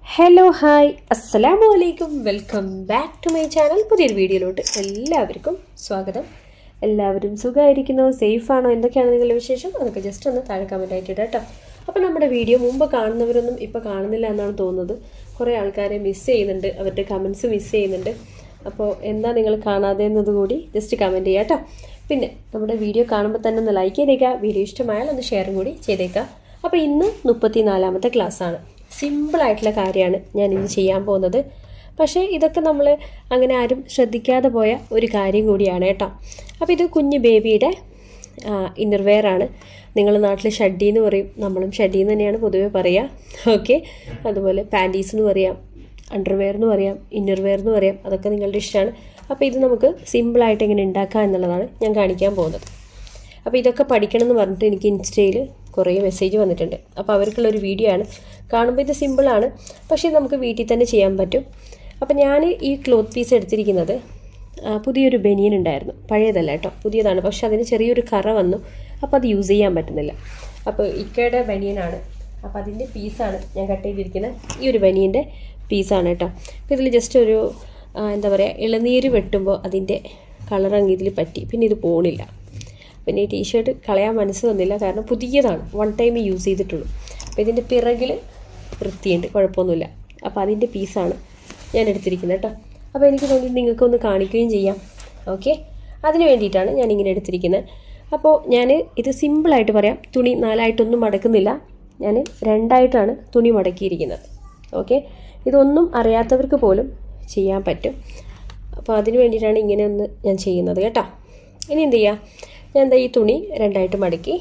hello hi അസ്സലാമു അലൈക്കും welcome back to my channel പുതിയൊരു വീഡിയോയിലോട്ട് എല്ലാവർക്കും സ്വാഗതം എല്ലാവരും സുഖമായിരിക്കുന്നോ സേഫാണോ എന്തൊക്കെയാണ് നിങ്ങളുടെ വിശേഷം അതൊക്കെ ജസ്റ്റ് ഒന്ന് താഴെ കമൻ്റ് ആയിട്ട് ഇടാം കേട്ടോ അപ്പോൾ നമ്മുടെ വീഡിയോ മുമ്പ് കാണുന്നവരൊന്നും ഇപ്പോൾ കാണുന്നില്ല എന്നാണ് തോന്നുന്നത് കുറേ ആൾക്കാരെ മിസ് ചെയ്യുന്നുണ്ട് അവരുടെ കമൻസ് മിസ് ചെയ്യുന്നുണ്ട് അപ്പോൾ എന്താ നിങ്ങൾ കാണാതെ എന്നത് കൂടി ജസ്റ്റ് കമൻറ്റ് ചെയ്യാം കേട്ടോ പിന്നെ നമ്മുടെ വീഡിയോ കാണുമ്പോൾ തന്നെ ഒന്ന് ലൈക്ക് ചെയ്തേക്കുക വീഡിയോ ഇഷ്ടമായാൽ ഒന്ന് ഷെയറും കൂടി ചെയ്തേക്കുക അപ്പോൾ ഇന്ന് മുപ്പത്തി നാലാമത്തെ ക്ലാസ്സാണ് സിമ്പിളായിട്ടുള്ള കാര്യമാണ് ഞാൻ ഇന്ന് ചെയ്യാൻ പോകുന്നത് പക്ഷേ ഇതൊക്കെ നമ്മൾ അങ്ങനെ ആരും ശ്രദ്ധിക്കാതെ പോയ ഒരു കാര്യം കൂടിയാണ് കേട്ടോ അപ്പോൾ ഇത് കുഞ്ഞ് ബേബിയുടെ ഇന്നർവെയർ ആണ് നിങ്ങൾ നാട്ടിൽ ഷഡ്ഡി എന്ന് പറയും നമ്മളും ഷഡ്ഡി എന്ന് തന്നെയാണ് പൊതുവെ പറയുക ഓക്കെ അതുപോലെ പാൻറ്റീസ് എന്ന് പറയാം അണ്ടർവെയർ എന്ന് പറയാം ഇന്നർവെയർ എന്ന് പറയാം അതൊക്കെ നിങ്ങളുടെ ഇഷ്ടമാണ് അപ്പോൾ ഇത് നമുക്ക് സിമ്പിളായിട്ട് എങ്ങനെ ഉണ്ടാക്കാം എന്നുള്ളതാണ് ഞാൻ കാണിക്കാൻ പോകുന്നത് അപ്പോൾ ഇതൊക്കെ പഠിക്കണം എന്ന് പറഞ്ഞിട്ട് എനിക്ക് ഇൻസ്റ്റയിൽ കുറേ മെസ്സേജ് വന്നിട്ടുണ്ട് അപ്പോൾ അവർക്കുള്ള ഒരു വീഡിയോ ആണ് കാണുമ്പോൾ ഇത് സിമ്പിളാണ് പക്ഷേ നമുക്ക് വീട്ടിൽ തന്നെ ചെയ്യാൻ പറ്റും അപ്പോൾ ഞാൻ ഈ ക്ലോത്ത് പീസ് എടുത്തിരിക്കുന്നത് ആ, പുതിയൊരു ബനിയൻ ഉണ്ടായിരുന്നു പഴയതല്ല കേട്ടോ പുതിയതാണ് പക്ഷെ അതിന് ചെറിയൊരു കറ വന്നു അപ്പോൾ അത് യൂസ് ചെയ്യാൻ പറ്റുന്നില്ല അപ്പോൾ ഇക്കയുടെ ബനിയനാണ് അപ്പോൾ അതിൻ്റെ പീസാണ് ഞാൻ കട്ട് ചെയ്തിരിക്കുന്നത് ഈ ഒരു ബനിയൻ്റെ പീസാണ് കേട്ടോ അപ്പോൾ ഇതിൽ ജസ്റ്റ് ഒരു ആ, എന്താ പറയുക ഇളനീര് വെട്ടുമ്പോൾ അതിൻ്റെ കളർ അങ്ങ് ഇതിൽ പറ്റി പിന്നെ ഇത് പോണില്ല പിന്നെ ഈ ടീഷർട്ട് കളയാൻ മനസ്സ് വന്നില്ല കാരണം പുതിയതാണ് വൺ ടൈം യൂസ് ചെയ്തിട്ടുള്ളൂ അപ്പോൾ ഇതിൻ്റെ പിറകിൽ വൃത്തിയുണ്ട് കുഴപ്പമൊന്നുമില്ല അപ്പോൾ അതിൻ്റെ പീസാണ് ഞാൻ എടുത്തിരിക്കുന്നത് കേട്ടോ അപ്പോൾ എനിക്ക് തോന്നി നിങ്ങൾക്കൊന്ന് കാണിക്കുകയും ചെയ്യാം ഓക്കെ അതിന് വേണ്ടിയിട്ടാണ് ഞാൻ ഇങ്ങനെ എടുത്തിരിക്കുന്നത് അപ്പോൾ ഞാൻ ഇത് സിമ്പിളായിട്ട് പറയാം തുണി നാലായിട്ടൊന്നും മടക്കുന്നില്ല ഞാൻ രണ്ടായിട്ടാണ് തുണി മടക്കിയിരിക്കുന്നത് ഓക്കെ ഇതൊന്നും അറിയാത്തവർക്ക് പോലും ചെയ്യാൻ പറ്റും അപ്പോൾ അതിന് വേണ്ടിയിട്ടാണ് ഇങ്ങനെ ഒന്ന് ഞാൻ ചെയ്യുന്നത് കേട്ടോ ഇനി എന്ത് ചെയ്യുക ഞാൻ എന്താ ഈ തുണി രണ്ടായിട്ട് മടക്കി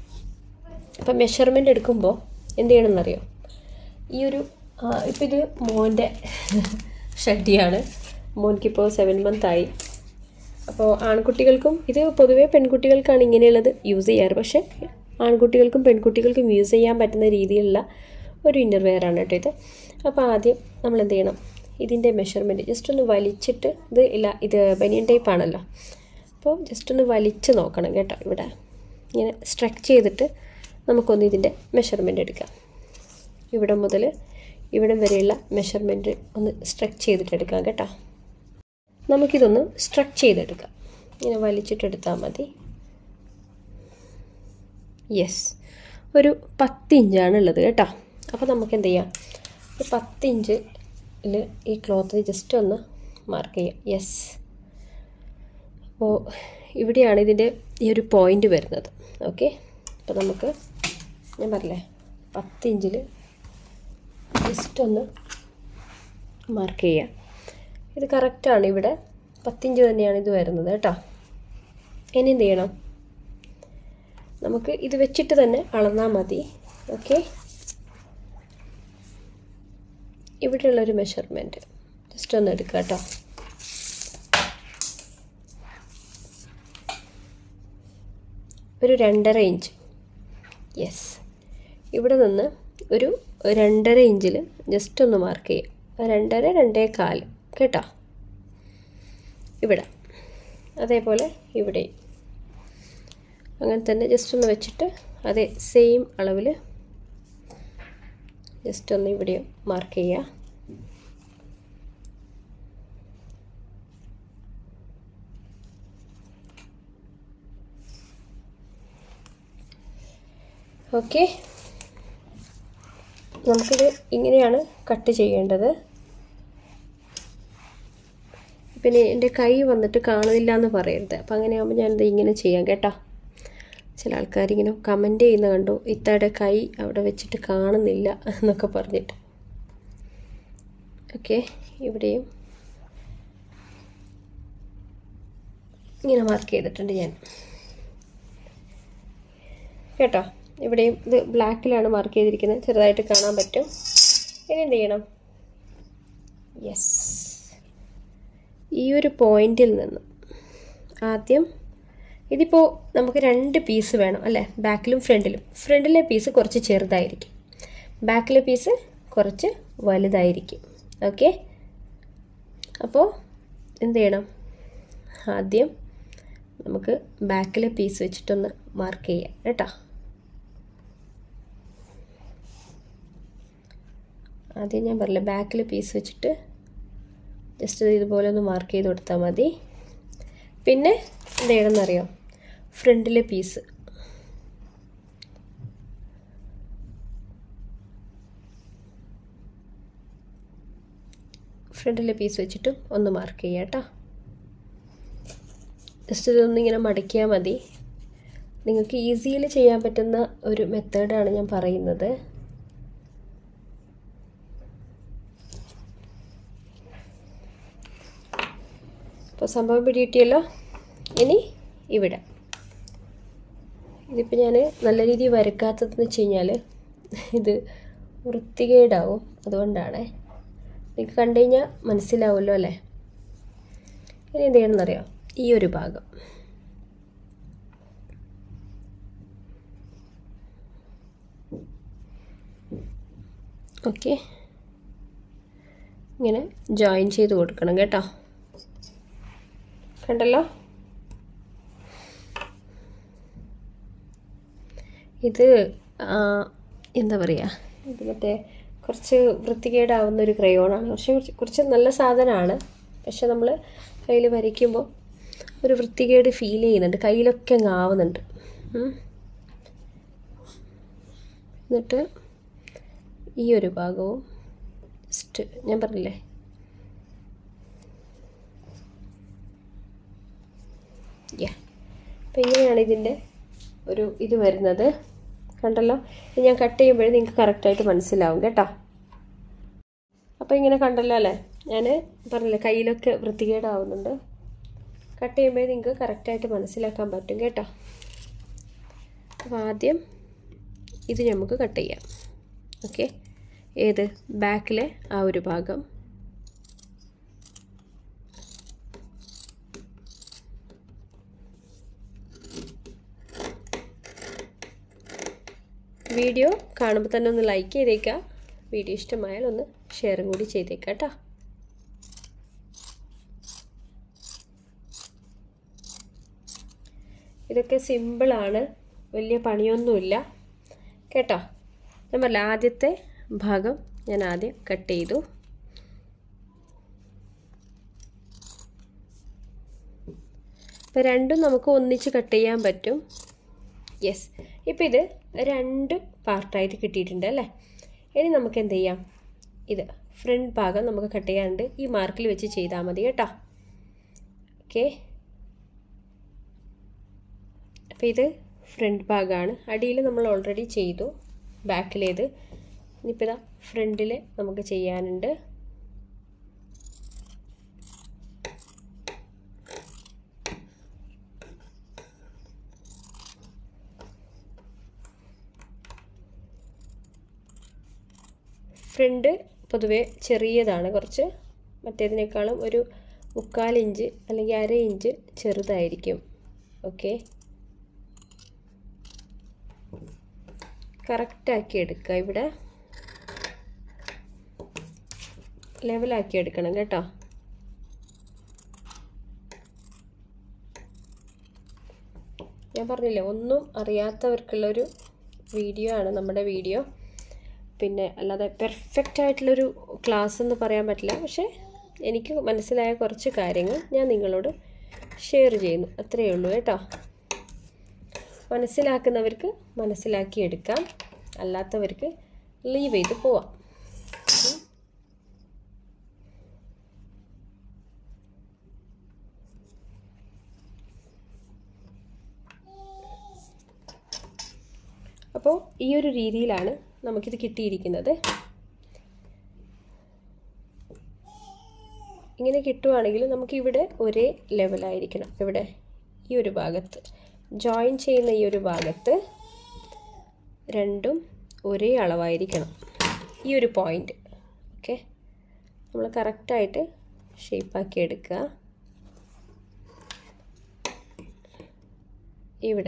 അപ്പം മെഷർമെൻ്റ് എടുക്കുമ്പോൾ എന്ത് ചെയ്യണമെന്നറിയോ ഈ ഒരു ഇപ്പം ഇത് മോൻ്റെ ഷഡ്ഡിയാണ് മോൻക്കിപ്പോൾ സെവൻ മന്ത് ആയി അപ്പോൾ ആൺകുട്ടികൾക്കും ഇത് പൊതുവേ പെൺകുട്ടികൾക്കാണ് ഇങ്ങനെയുള്ളത് യൂസ് ചെയ്യാറ് പക്ഷേ ആൺകുട്ടികൾക്കും പെൺകുട്ടികൾക്കും യൂസ് ചെയ്യാൻ പറ്റുന്ന രീതിയിലുള്ള ഒരു ഇന്നർവെയർ ആണ് കേട്ടോ ഇത് അപ്പോൾ ആദ്യം നമ്മൾ എന്ത് ചെയ്യണം ഇതിൻ്റെ മെഷർമെൻറ്റ് ജസ്റ്റ് ഒന്ന് വലിച്ചിട്ട് ഇത് ഇല്ല ഇത് ബനിയൻ ടൈപ്പ് ആണല്ലോ അപ്പോൾ ജസ്റ്റ് ഒന്ന് വലിച്ച് നോക്കണം കേട്ടോ ഇവിടെ ഇങ്ങനെ സ്ട്രെക്ക് ചെയ്തിട്ട് നമുക്കൊന്ന് ഇതിൻ്റെ മെഷർമെൻറ്റ് എടുക്കാം ഇവിടെ മുതൽ ഇവിടം വരെയുള്ള മെഷർമെൻറ്റ് ഒന്ന് സ്ട്രെക്ക് ചെയ്തിട്ട് എടുക്കാം കേട്ടോ നമുക്കിതൊന്ന് സ്ട്രെക്ക് ചെയ്തെടുക്കാം ഇങ്ങനെ വലിച്ചിട്ടെടുത്താൽ മതി യെസ് ഒരു പത്ത് ഇഞ്ചാണ് ഉള്ളത് കേട്ടോ അപ്പോൾ നമുക്ക് എന്ത് ചെയ്യാം ഒരു പത്ത് ഇഞ്ചിൽ ഈ ക്ലോത്ത് ജസ്റ്റ് ഒന്ന് മാർക്ക് ചെയ്യാം യെസ് അപ്പോൾ ഇവിടെയാണ് ഇതിൻ്റെ ഈ ഒരു പോയിൻ്റ് വരുന്നത് ഓക്കെ അപ്പോൾ നമുക്ക് ഞാൻ പറഞ്ഞില്ലേ പത്ത് ഇഞ്ചിൽ ജസ്റ്റ് ഒന്ന് മാർക്ക് ചെയ്യാം ഇത് കറക്റ്റാണ് ഇവിടെ പത്തിഞ്ച് തന്നെയാണ് ഇത് വരുന്നത് കേട്ടോ ഇനി എന്ത് ചെയ്യണം നമുക്ക് ഇത് വെച്ചിട്ട് തന്നെ അളന്നാൽ മതി ഓക്കെ ഇവിടെയുള്ളൊരു മെഷർമെൻറ്റ് ജസ്റ്റ് ഒന്ന് എടുക്കുക കേട്ടോ ഒരു രണ്ടര ഇഞ്ച് യെസ് ഇവിടെ നിന്ന് ഒരു രണ്ടര ഇഞ്ചിൽ ജസ്റ്റ് ഒന്ന് മാർക്ക് ചെയ്യുക രണ്ടര രണ്ടേ കാല് കേട്ടോ ഇവിടെ അതേപോലെ ഇവിടെയും അങ്ങനെ തന്നെ ജസ്റ്റ് ഒന്ന് വെച്ചിട്ട് അതേ സെയിം അളവിൽ ജസ്റ്റ് ഒന്ന് ഇവിടെയും മാർക്ക് ചെയ്യുക ഓക്കെ നമുക്കിത് ഇങ്ങനെയാണ് കട്ട് ചെയ്യേണ്ടത് പിന്നെ എൻ്റെ കൈ വന്നിട്ട് കാണുന്നില്ല എന്ന് പറയരുത് അപ്പം അങ്ങനെയാകുമ്പോൾ ഞാനിത് ഇങ്ങനെ ചെയ്യാം കേട്ടോ ചില ആൾക്കാരിങ്ങനെ കമൻ്റ് ചെയ്യുന്ന കണ്ടു ഇത്തയുടെ കൈ അവിടെ വെച്ചിട്ട് കാണുന്നില്ല എന്നൊക്കെ പറഞ്ഞിട്ട് ഓക്കെ ഇവിടെയും ഇങ്ങനെ മാർക്ക് ചെയ്തിട്ടുണ്ട് ഞാൻ കേട്ടോ ഇവിടെയും ഇത് ബ്ലാക്കിലാണ് മാർക്ക് ചെയ്തിരിക്കുന്നത് ചെറുതായിട്ട് കാണാൻ പറ്റും ഇനി എന്ത് ചെയ്യണം യെസ് ഈ ഒരു പോയിന്റിൽ നിന്ന് ആദ്യം ഇതിപ്പോൾ നമുക്ക് രണ്ട് പീസ് വേണം അല്ലേ ബാക്കിലും ഫ്രണ്ടിലും ഫ്രണ്ടിലെ പീസ് കുറച്ച് ചെറുതായിരിക്കും ബാക്കിലെ പീസ് കുറച്ച് വലുതായിരിക്കും ഓക്കെ അപ്പോൾ എന്ത് ചെയ്യണം ആദ്യം നമുക്ക് ബാക്കിലെ പീസ് വെച്ചിട്ടൊന്ന് മാർക്ക് ചെയ്യാം കേട്ടോ ആദ്യം ഞാൻ പറഞ്ഞില്ല ബാക്കിൽ പീസ് വെച്ചിട്ട് ജസ്റ്റ് ഇതുപോലെ ഒന്ന് മാർക്ക് ചെയ്ത് കൊടുത്താൽ മതി പിന്നെ എന്ത് ചെയ്യണമെന്നറിയോ ഫ്രണ്ടിലെ പീസ് ഫ്രണ്ടിലെ പീസ് വെച്ചിട്ട് ഒന്ന് മാർക്ക് ചെയ്യാം കേട്ടോ ജസ്റ്റ് ഇതൊന്ന് ഇങ്ങനെ മടക്കിയാൽ മതി നിങ്ങൾക്ക് ഈസിയിൽ ചെയ്യാൻ പറ്റുന്ന ഒരു മെത്തേഡാണ് ഞാൻ പറയുന്നത് അപ്പോൾ സംഭവം പിടികിട്ടിയല്ലോ ഇനി ഇവിടെ ഇതിപ്പോൾ ഞാൻ നല്ല രീതിയിൽ വരക്കാത്തതെന്ന് വെച്ച് കഴിഞ്ഞാൽ ഇത് വൃത്തികേടാവും അതുകൊണ്ടാണ് നിങ്ങൾക്ക് കണ്ടു കഴിഞ്ഞാൽ മനസ്സിലാവുമല്ലോ അല്ലേ ഇനി എന്ത് ചെയ്യണമെന്നറിയാം ഈ ഒരു ഭാഗം ഓക്കെ ഇങ്ങനെ ജോയിൻ ചെയ്ത് കൊടുക്കണം കേട്ടോ കണ്ടല്ലോ ഇത് എന്താ പറയുക ഇത് മറ്റേ കുറച്ച് വൃത്തികേടാവുന്ന ഒരു ക്രയോണാണ് പക്ഷെ കുറച്ച് കുറച്ച് നല്ല സാധനമാണ് പക്ഷെ നമ്മൾ കയ്യിൽ വരയ്ക്കുമ്പോൾ ഒരു വൃത്തികേട് ഫീൽ ചെയ്യുന്നുണ്ട് കയ്യിലൊക്കെ അങ്ങ് ആവുന്നുണ്ട് എന്നിട്ട് ഈ ഒരു ഭാഗവും ജസ്റ്റ് ഞാൻ പറഞ്ഞില്ലേ യാ അപ്പം ഇങ്ങനെയാണ് ഇതിൻ്റെ ഒരു ഇത് വരുന്നത് കണ്ടല്ലോ ഇത് ഞാൻ കട്ട് ചെയ്യുമ്പോഴേ നിങ്ങൾക്ക് കറക്റ്റായിട്ട് മനസ്സിലാവും കേട്ടോ അപ്പോൾ ഇങ്ങനെ കണ്ടല്ലോ അല്ലേ ഞാൻ പറഞ്ഞില്ലേ കയ്യിലൊക്കെ വൃത്തികേടാവുന്നുണ്ട് കട്ട് ചെയ്യുമ്പോഴേ നിങ്ങൾക്ക് കറക്റ്റായിട്ട് മനസ്സിലാക്കാൻ പറ്റും കേട്ടോ അപ്പോൾ ആദ്യം ഇത് നമുക്ക് കട്ട് ചെയ്യാം ഓക്കെ ഏത് ബാക്കിലെ ആ ഒരു ഭാഗം വീഡിയോ കാണുമ്പോൾ തന്നെ ഒന്ന് ലൈക്ക് ചെയ്തേക്കുക വീഡിയോ ഇഷ്ടമായാൽ ഒന്ന് ഷെയറും കൂടി ചെയ്തേക്കാം കേട്ടോ ഇതൊക്കെ സിമ്പിളാണ് വലിയ പണിയൊന്നുമില്ല കേട്ടോ ഞാൻ പറഞ്ഞ ആദ്യത്തെ ഭാഗം ഞാൻ ആദ്യം കട്ട് ചെയ്തു അപ്പോൾ രണ്ടും നമുക്ക് ഒന്നിച്ച് കട്ട് ചെയ്യാൻ പറ്റും യെസ് ഇപ്പോൾ ഇത് രണ്ട് പാർട്ടായിട്ട് കിട്ടിയിട്ടുണ്ട് അല്ലേ ഇനി നമുക്ക് എന്ത് ചെയ്യാം ഇത് ഫ്രണ്ട് ഭാഗം നമുക്ക് കട്ട് ചെയ്യാണ്ട് ഈ മാർക്കിൽ വെച്ച് ചെയ്താൽ മതി കേട്ടോ ഓക്കെ അപ്പോൾ ഇത് ഫ്രണ്ട് ഭാഗമാണ് അടിയിൽ നമ്മൾ ഓൾറെഡി ചെയ്തു ബാക്കിലേത് ഇനിയിപ്പോൾ ഇതാ ഫ്രണ്ടിൽ നമുക്ക് ചെയ്യാനുണ്ട് ഫ്രണ്ട് പൊതുവേ ചെറിയതാണ് കുറച്ച് മറ്റേതിനേക്കാളും ഒരു മുക്കാൽ ഇഞ്ച് അല്ലെങ്കിൽ അര ഇഞ്ച് ചെറുതായിരിക്കും ഓക്കെ കറക്റ്റാക്കി എടുക്കുക ഇവിടെ ലെവലാക്കി എടുക്കണം കേട്ടോ ഞാൻ പറഞ്ഞില്ലേ ഒന്നും അറിയാത്തവർക്കുള്ളൊരു വീഡിയോ ആണ് നമ്മുടെ വീഡിയോ പിന്നെ അല്ലാതെ പെർഫെക്റ്റ് ആയിട്ടുള്ളൊരു ക്ലാസ് എന്ന് പറയാൻ പറ്റില്ല പക്ഷേ എനിക്ക് മനസ്സിലായ കുറച്ച് കാര്യങ്ങൾ ഞാൻ നിങ്ങളോട് ഷെയർ ചെയ്യുന്നു അത്രയേ ഉള്ളൂ കേട്ടോ മനസ്സിലാക്കുന്നവർക്ക് മനസ്സിലാക്കിയെടുക്കാം അല്ലാത്തവർക്ക് ലീവ് ചെയ്ത് പോവാം അപ്പോൾ ഈ ഒരു രീതിയിലാണ് നമുക്കിത് കിട്ടിയിരിക്കുന്നത് ഇങ്ങനെ കിട്ടുവാണെങ്കിൽ നമുക്കിവിടെ ഒരേ ലെവലായിരിക്കണം ഇവിടെ ഈ ഒരു ഭാഗത്ത് ജോയിൻ ചെയ്യുന്ന ഈ ഒരു ഭാഗത്ത് രണ്ടും ഒരേ അളവായിരിക്കണം ഈ ഒരു പോയിൻ്റ് ഓക്കെ നമ്മൾ കറക്റ്റായിട്ട് ഷേപ്പാക്കി എടുക്കുക ഇവിടെ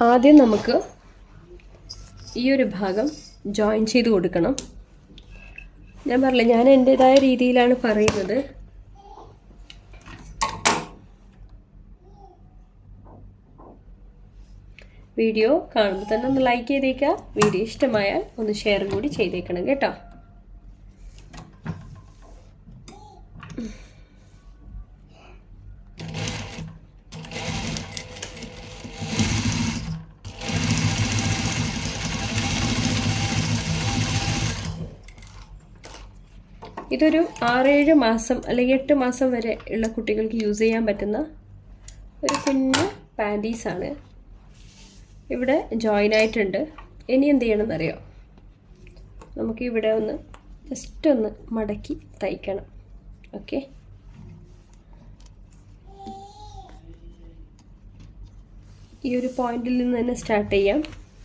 ആദ്യം നമുക്ക് ഈ ഒരു ഭാഗം ജോയിൻ ചെയ്ത് കൊടുക്കണം ഞാൻ പറഞ്ഞില്ല ഞാൻ എൻ്റെതായ രീതിയിലാണ് പറയുന്നത് വീഡിയോ കാണുമ്പോൾ തന്നെ ഒന്ന് ലൈക്ക് ചെയ്തേക്കുക വീഡിയോ ഇഷ്ടമായാൽ ഒന്ന് ഷെയർ കൂടി ചെയ്തേക്കണം കേട്ടോ ഇതൊരു ആറേഴ് മാസം അല്ലെങ്കിൽ എട്ട് മാസം വരെ ഉള്ള കുട്ടികൾക്ക് യൂസ് ചെയ്യാൻ പറ്റുന്ന ഒരു കുഞ്ഞ് പാൻറ്റീസാണ് ഇവിടെ ജോയിൻ ആയിട്ടുണ്ട് ഇനി എന്ത് ചെയ്യണമെന്നറിയോ നമുക്ക് ഇവിടെ ഒന്ന് ജസ്റ്റ് ഒന്ന് മടക്കി തയ്ക്കണം ഓക്കെ ഈ ഒരു പോയിന്റിൽ നിന്ന് തന്നെ സ്റ്റാർട്ട് ചെയ്യാം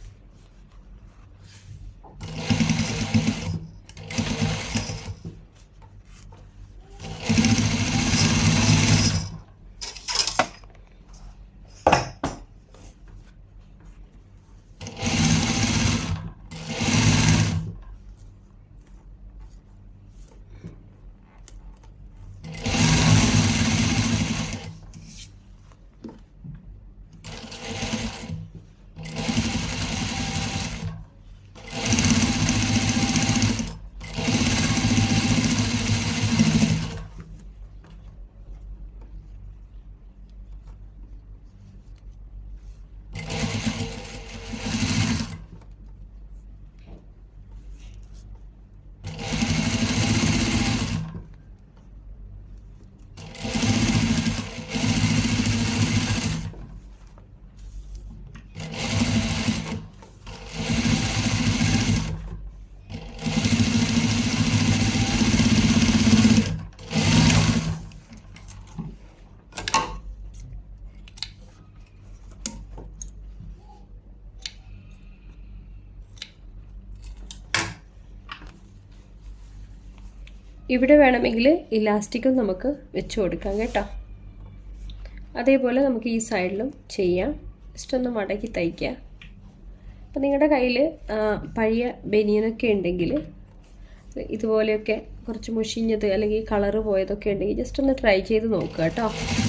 ഇവിടെ വേണമെങ്കിൽ ഇലാസ്റ്റിക്കും നമുക്ക് വെച്ച് കൊടുക്കാം കേട്ടോ അതേപോലെ നമുക്ക് ഈ സൈഡിലും ചെയ്യാം ജസ്റ്റ് ഒന്ന് മടക്കി തയ്ക്കുക അപ്പം നിങ്ങളുടെ കയ്യിൽ പഴയ ബനിയനൊക്കെ ഉണ്ടെങ്കിൽ ഇതുപോലെയൊക്കെ കുറച്ച് മുഷിഞ്ഞത് അല്ലെങ്കിൽ കളറ് പോയതൊക്കെ ഉണ്ടെങ്കിൽ ജസ്റ്റ് ഒന്ന് ട്രൈ ചെയ്ത് നോക്കുക കേട്ടോ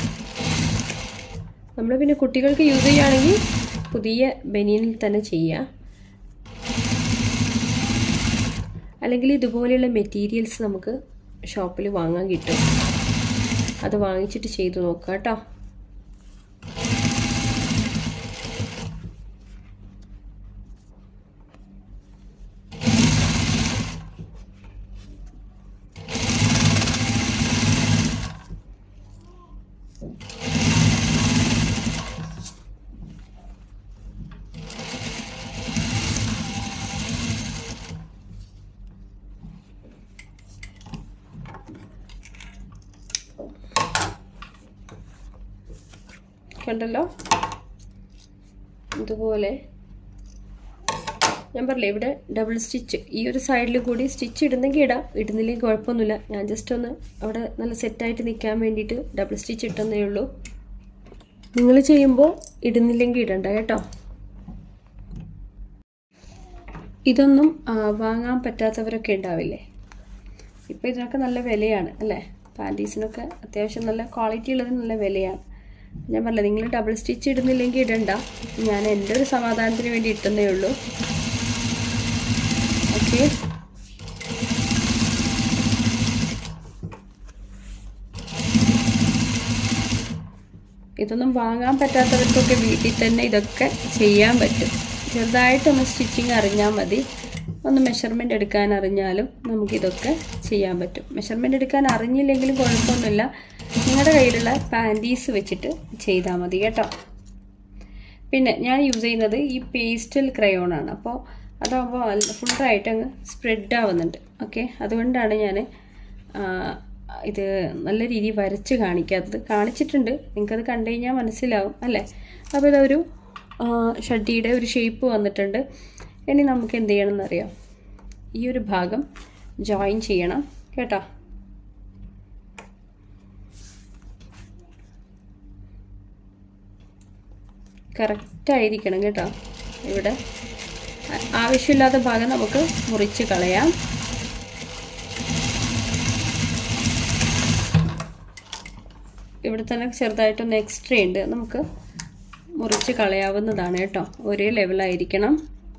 നമ്മൾ പിന്നെ കുട്ടികൾക്ക് യൂസ് ചെയ്യുകയാണെങ്കിൽ പുതിയ ബനിയനിൽ തന്നെ ചെയ്യുക അല്ലെങ്കിൽ ഇതുപോലെയുള്ള മെറ്റീരിയൽസ് നമുക്ക് ഷോപ്പിൽ വാങ്ങാൻ കിട്ടും അത് വാങ്ങിച്ചിട്ട് ചെയ്തു നോക്കുക കേട്ടോ കണ്ടല്ലോ ഇതുപോലെ ഞാൻ പറഞ്ഞില്ലേ ഇവിടെ ഡബിൾ സ്റ്റിച്ച് ഈ ഒരു സൈഡിൽ കൂടി സ്റ്റിച്ച് ഇടുന്നെങ്കിൽ ഇടാം ഇടുന്നില്ലെങ്കിൽ കുഴപ്പമൊന്നുമില്ല ഞാൻ ജസ്റ്റ് ഒന്ന് അവിടെ നല്ല സെറ്റായിട്ട് നിൽക്കാൻ വേണ്ടിയിട്ട് ഡബിൾ സ്റ്റിച്ച് ഇട്ടെന്നേ ഉള്ളൂ നിങ്ങൾ ചെയ്യുമ്പോൾ ഇടുന്നില്ലെങ്കിൽ ഇടണ്ട കേട്ടോ ഇതൊന്നും വാങ്ങാൻ പറ്റാത്തവരൊക്കെ ഉണ്ടാവില്ലേ ഇപ്പോൾ ഇതിനൊക്കെ നല്ല വിലയാണ് അല്ലേ പാൻറ്റീസിനൊക്കെ അത്യാവശ്യം നല്ല ക്വാളിറ്റി ഉള്ളതിന് നല്ല വിലയാണ് ഞാൻ പറഞ്ഞില്ല നിങ്ങൾ ഡബിൾ സ്റ്റിച്ച് ഇടുന്നില്ലെങ്കിൽ ഇടണ്ട ഞാൻ എൻ്റെ ഒരു സമാധാനത്തിന് വേണ്ടി ഇട്ടുന്നേ ഉള്ളൂ ഓക്കെ ഇതൊന്നും വാങ്ങാൻ പറ്റാത്തവർക്കൊക്കെ വീട്ടിൽ തന്നെ ഇതൊക്കെ ചെയ്യാൻ പറ്റും ചെറുതായിട്ടൊന്ന് സ്റ്റിച്ചിങ് അറിഞ്ഞാൽ മതി ഒന്ന് മെഷർമെൻ്റ് എടുക്കാൻ അറിഞ്ഞാലും നമുക്കിതൊക്കെ ചെയ്യാൻ പറ്റും മെഷർമെൻ്റ് എടുക്കാൻ അറിഞ്ഞില്ലെങ്കിലും കുഴപ്പമൊന്നുമില്ല നിങ്ങളുടെ കയ്യിലുള്ള പാൻറ്റീസ് വെച്ചിട്ട് ചെയ്താൽ മതി കേട്ടോ പിന്നെ ഞാൻ യൂസ് ചെയ്യുന്നത് ഈ പേസ്റ്റൽ ക്രയോൺ ആണ് അപ്പോൾ അതാകുമ്പോൾ ഫുള്ളായിട്ട് അങ്ങ് സ്പ്രെഡ് ആവുന്നുണ്ട് ഓക്കെ അതുകൊണ്ടാണ് ഞാൻ ഇത് നല്ല രീതിയിൽ വരച്ച് കാണിക്കാത്തത് കാണിച്ചിട്ടുണ്ട് നിങ്ങൾക്കത് കണ്ടു കഴിഞ്ഞാൽ മനസ്സിലാവും അല്ലേ അപ്പോൾ ഇതൊരു ഷഡ്ഡിയുടെ ഒരു ഷേപ്പ് വന്നിട്ടുണ്ട് ഇനി നമുക്ക് എന്ത് ചെയ്യണമെന്നറിയാം ഈ ഒരു ഭാഗം ജോയിൻ ചെയ്യണം കേട്ടോ കറക്റ്റായിരിക്കണം കേട്ടോ ഇവിടെ ആവശ്യമില്ലാത്ത ഭാഗം നമുക്ക് മുറിച്ച് കളയാം ഇവിടെ തന്നെ ചെറുതായിട്ടൊന്ന് എക്സ്ട്രാ ഉണ്ട് നമുക്ക് മുറിച്ച് കളയാവുന്നതാണ് കേട്ടോ ഒരേ ലെവലായിരിക്കണം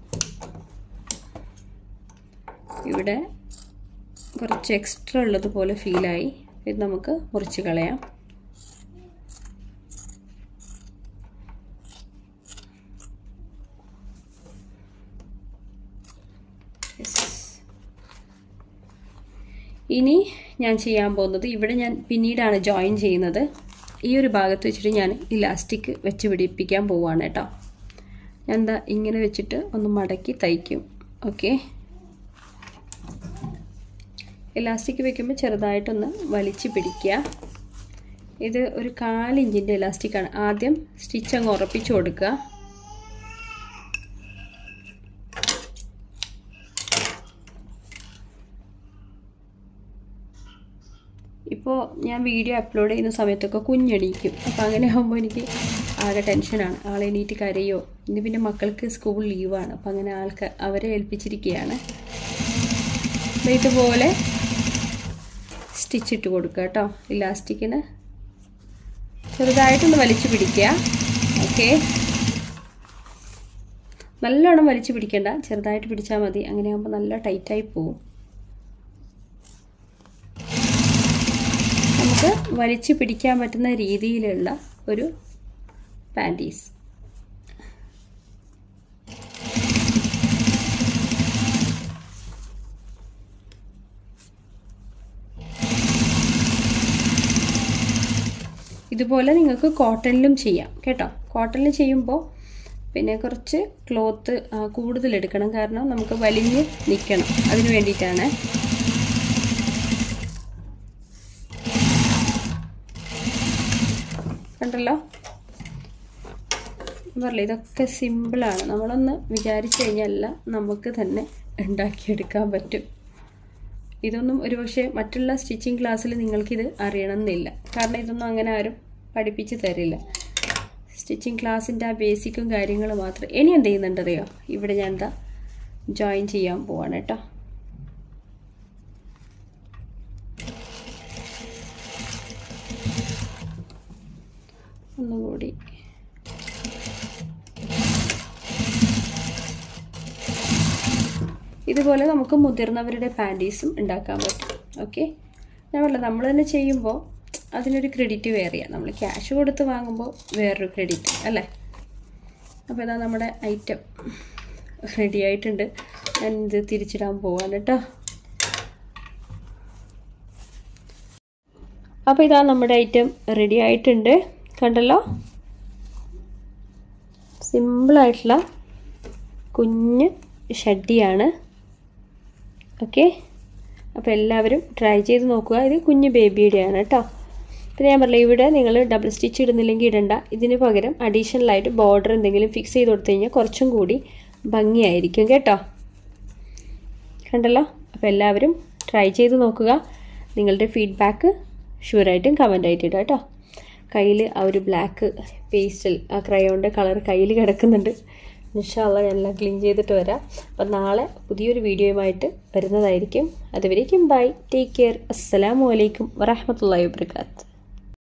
ഇവിടെ കുറച്ച് എക്സ്ട്രാ ഉള്ളതുപോലെ ഫീലായി ഇത് നമുക്ക് മുറിച്ച് കളയാം ഇനി ഞാൻ ചെയ്യാൻ പോകുന്നത് ഇവിടെ ഞാൻ പിന്നീടാണ് ജോയിൻ ചെയ്യുന്നത് ഈ ഒരു ഭാഗത്ത് വെച്ചിട്ട് ഞാൻ ഇലാസ്റ്റിക് വെച്ച് പിടിപ്പിക്കാൻ പോവുകയാണ് കേട്ടോ ഞാൻ എന്താ ഇങ്ങനെ വെച്ചിട്ട് ഒന്ന് മടക്കി തയ്ക്കും ഓക്കെ ഇലാസ്റ്റിക് വെക്കുമ്പോൾ ചെറുതായിട്ടൊന്ന് വലിച്ചു പിടിക്കുക ഇത് ഒരു കാലിഞ്ചിൻ്റെ ഇലാസ്റ്റിക്കാണ് ആദ്യം സ്റ്റിച്ച് അങ്ങ് ഉറപ്പിച്ചു കൊടുക്കുക ഇപ്പോൾ ഞാൻ വീഡിയോ അപ്ലോഡ് ചെയ്യുന്ന സമയത്തൊക്കെ കുഞ്ഞെണീക്കും അപ്പോൾ അങ്ങനെ ആകുമ്പോൾ എനിക്ക് ആകെ ടെൻഷനാണ് ആളെ എണീറ്റ് കരയോ ഇന്ന് പിന്നെ മക്കൾക്ക് സ്കൂൾ ലീവാണ് അപ്പോൾ അങ്ങനെ ആൾക്ക് അവരെ ഏൽപ്പിച്ചിരിക്കുകയാണ് ഇതുപോലെ സ്റ്റിച്ച് ഇട്ട് കൊടുക്കുക കേട്ടോ ഇലാസ്റ്റിക്കിന് ചെറുതായിട്ടൊന്ന് വലിച്ചു പിടിക്കുക ഓക്കെ നല്ലോണം വലിച്ചു പിടിക്കണ്ട ചെറുതായിട്ട് പിടിച്ചാൽ മതി അങ്ങനെ ആകുമ്പോൾ നല്ല ടൈറ്റായി പോവും നമുക്ക് വലിച്ചു പിടിക്കാൻ പറ്റുന്ന രീതിയിലുള്ള ഒരു പാൻറ്റീസ് ഇതുപോലെ നിങ്ങൾക്ക് കോട്ടണിലും ചെയ്യാം കേട്ടോ കോട്ടണിൽ ചെയ്യുമ്പോൾ പിന്നെ കുറച്ച് ക്ലോത്ത് കൂടുതൽ എടുക്കണം കാരണം നമുക്ക് വലിഞ്ഞ് നിൽക്കണം അതിന് വേണ്ടിയിട്ടാണ് കണ്ടല്ലോ പറയില്ല ഇതൊക്കെ സിമ്പിളാണ് നമ്മളൊന്ന് വിചാരിച്ചു കഴിഞ്ഞാൽ നമുക്ക് തന്നെ ഉണ്ടാക്കിയെടുക്കാൻ പറ്റും ഇതൊന്നും ഒരുപക്ഷെ മറ്റുള്ള സ്റ്റിച്ചിങ് ക്ലാസ്സിൽ നിങ്ങൾക്കിത് അറിയണമെന്നില്ല കാരണം ഇതൊന്നും അങ്ങനെ ആരും പഠിപ്പിച്ച് തരില്ല സ്റ്റിച്ചിങ് ക്ലാസ്സിൻ്റെ ആ ബേസിക്കും കാര്യങ്ങളും മാത്രം ഇനി എന്ത് ചെയ്യുന്നുണ്ടറിയോ ഇവിടെ ഞാൻ എന്താ ജോയിൻ ചെയ്യാൻ പോവാണ് കേട്ടോ ഒന്നുകൂടി ഇതുപോലെ നമുക്ക് മുതിർന്നവരുടെ പാൻറ്റീസും ഉണ്ടാക്കാൻ പറ്റും ഓക്കെ ഞാൻ പറഞ്ഞ നമ്മൾ തന്നെ ചെയ്യുമ്പോൾ അതിനൊരു ക്രെഡിറ്റ് വേറെയാണ് നമ്മൾ ക്യാഷ് കൊടുത്ത് വാങ്ങുമ്പോൾ വേറൊരു ക്രെഡിറ്റ് അല്ലേ അപ്പോൾ ഇതാ നമ്മുടെ ഐറ്റം റെഡി ആയിട്ടുണ്ട് ഞാൻ ഇത് തിരിച്ചിടാൻ പോവാണ് കേട്ടോ അപ്പോൾ ഇതാ നമ്മുടെ ഐറ്റം റെഡി ആയിട്ടുണ്ട് കണ്ടല്ലോ സിമ്പിളായിട്ടുള്ള കുഞ്ഞ് ഷഡ്ഡിയാണ് ഓക്കെ അപ്പോൾ എല്ലാവരും ട്രൈ ചെയ്ത് നോക്കുക ഇത് കുഞ്ഞ് ബേബിയുടെയാണ് കേട്ടോ പിന്നെ ഞാൻ പറഞ്ഞില്ല ഇവിടെ നിങ്ങൾ ഡബിൾ സ്റ്റിച്ച് ഇടുന്നില്ലെങ്കിൽ ഇടണ്ട ഇതിന് പകരം അഡീഷണലായിട്ട് ബോർഡർ എന്തെങ്കിലും ഫിക്സ് ചെയ്ത് കൊടുത്തു കഴിഞ്ഞാൽ കുറച്ചും കൂടി ഭംഗിയായിരിക്കും കേട്ടോ കണ്ടല്ലോ അപ്പോൾ എല്ലാവരും ട്രൈ ചെയ്ത് നോക്കുക നിങ്ങളുടെ ഫീഡ്ബാക്ക് ഷുവറായിട്ടും കമൻ്റായിട്ട് ഇടുക കേട്ടോ കയ്യിൽ ആ ഒരു ബ്ലാക്ക് പേസ്റ്റൽ ആ ക്രയോണിൻ്റെ കളർ കയ്യിൽ കിടക്കുന്നുണ്ട് ഇൻഷാല്ല ഞാനെല്ലാം ക്ലീൻ ചെയ്തിട്ട് വരാം അപ്പം നാളെ പുതിയൊരു വീഡിയോയുമായിട്ട് വരുന്നതായിരിക്കും അതുവരേക്കും ബൈ ടേക്ക് കെയർ അസ്സലാമു അലൈക്കും വറഹമത്തല്ലാ വാബർക്കാത്ത്